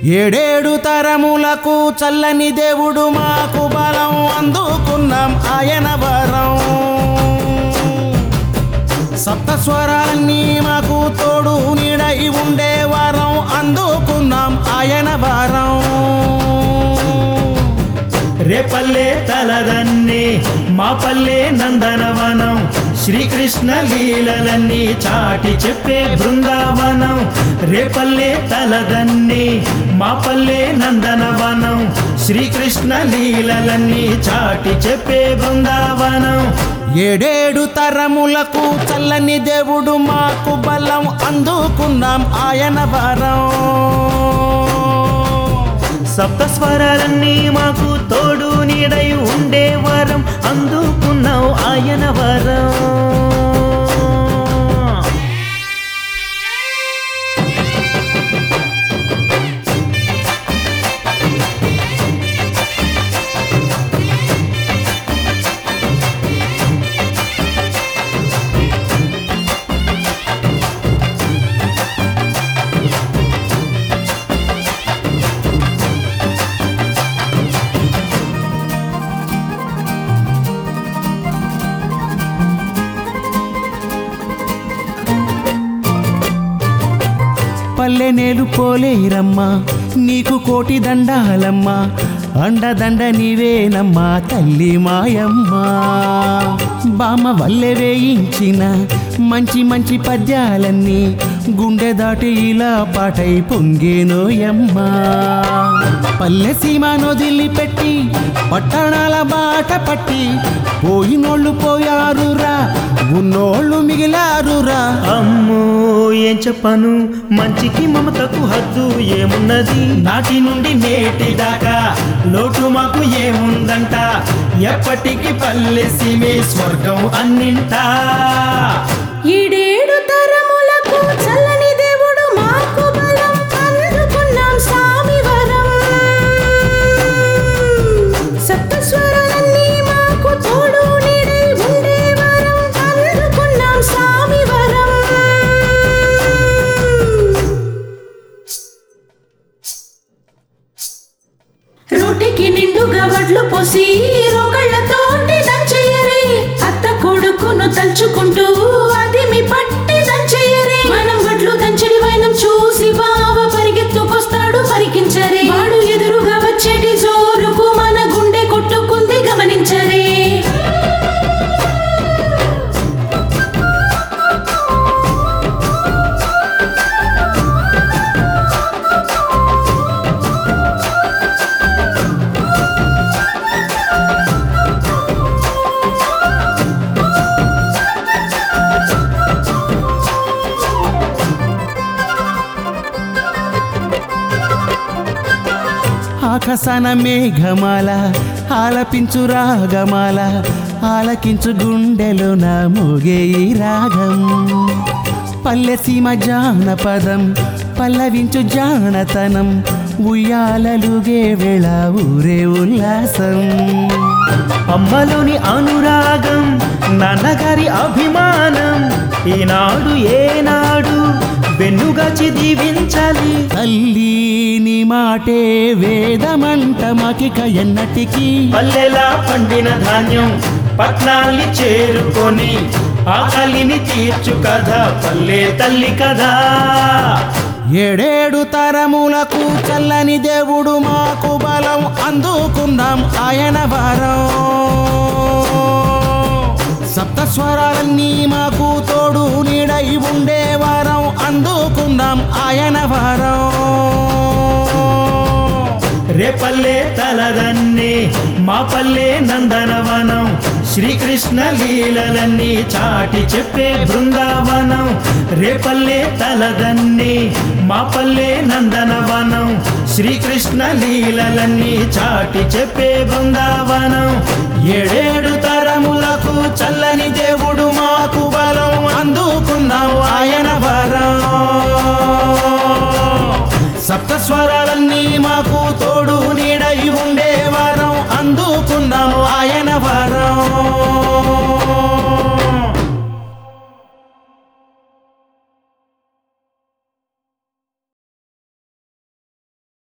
ఏడేడు తరములకు చల్లని దేవుడు మాకు బలం అందుకున్నాం ఆయన వరం సప్త స్వరాలన్నీ మాకు తోడు నీడై ఉండే వరం అందుకున్నాం ఆయన వరం రేపల్లే తలదన్నే మా పల్లె నందనవనం శ్రీకృష్ణ లీలలన్నీ చాటి చెప్పే బృందావనం రేపల్లే తలదన్నే మా పల్లె నందనవనం శ్రీకృష్ణ లీలలన్నీ చాటి చెప్పే బృందావనం ఏడేడు తరములకు చల్లని దేవుడు మాకు బలం అందుకున్నాం ఆయన వరం సప్త స్వరాలన్నీ మాకు తోడు నీడై ఉండే వరం అందుకున్నావు ఆయన వరం పల్లె నేలు పోలేరమ్మా నీకు కోటి దండాలమ్మా అండదండ నీవేనమ్మా తల్లి మాయమ్మా బామ వల్లె వేయించిన మంచి మంచి పద్యాలన్నీ గుండె దాటి ఇలా పాటై పొంగేనోయమ్మా పల్లె సీమ నొదిలి పెట్టి పట్టణాల బాట పట్టి పోయినోళ్ళు పోయారురా ఉన్నోళ్ళు మిగిలారురా అమ్మో ఏం చెప్పను మంచికి మమతకు హద్దు ఏమున్నది నాటి నుండి నేటి దాకా లోటు మాకు ఏముందంట ఎప్పటికి పల్లె సీమే స్వర్గం అన్నింటా ఈడేడు తరములకు చల్లని దేవుడు మాకు బలం అందుకున్నాం స్వామి వరం సప్త స్వరాలన్నీ మాకు తోడు నీడై ఉండే వరం అందుకున్నాం స్వామి వరం రోటికి నిండుగా వడ్లు పోసి రోగళ్ళతోటి దంచెయ్యరే అత్త కొడుకును తలుచుకుంటూ అది మీ పట్టి దంచెయ్యరే మనం వడ్లు దంచడి వైనం చూసి బావ పరిగెత్తుకొస్తాడు పరికించరే వాడు ఎదురుగా వచ్చేటి జోరుకు మన గుండె కొట్టుకుంది గమనించరే ఆకాశాన మేఘమాల ఆలపించు రాగమాల ఆలకించు గుండెలో నా మోగే ఈ రాగం పల్లె సీమ జానపదం పల్లవించు జానతనం ఉయ్యాలలుగే వేళ ఊరే ఉల్లాసం అమ్మలోని అనురాగం నాన్నగారి అభిమానం ఈనాడు ఏనాడు వెన్నుగాచి దీవించాలి తల్లి నీ మాటే వేదమంట మాకిక ఎన్నటికీ పల్లెలా పండిన ధాన్యం పట్నాల్ని చేరుకొని ఆకలిని తీర్చు కదా పల్లె తల్లి కదా ఏడేడు తరములకు చల్లని దేవుడు మాకు బలం అందుకున్నాం ఆయన వరం సప్త స్వరాలన్నీ మాకు తోడు నీడై ఉండే వరం అందుకున్నాం ఆయన వరం రేపల్లె తలదన్నే మా పల్లె నందనవనం శ్రీకృష్ణ లీలలన్నీ చాటి చెప్పే బృందావనం రేపల్లె తలదన్నే మా పల్లె నందనవనం శ్రీకృష్ణ లీలలన్నీ చాటి చెప్పే బృందావనం ఏడేడు తరములకు చల్లని దేవుడు మాకు బలం అందుకున్నాం ఆయన వరం సప్త స్వరాలన్నీ మాకు తోడు నీడై ఉండే వరం అందుకున్నాము ఆయన వరం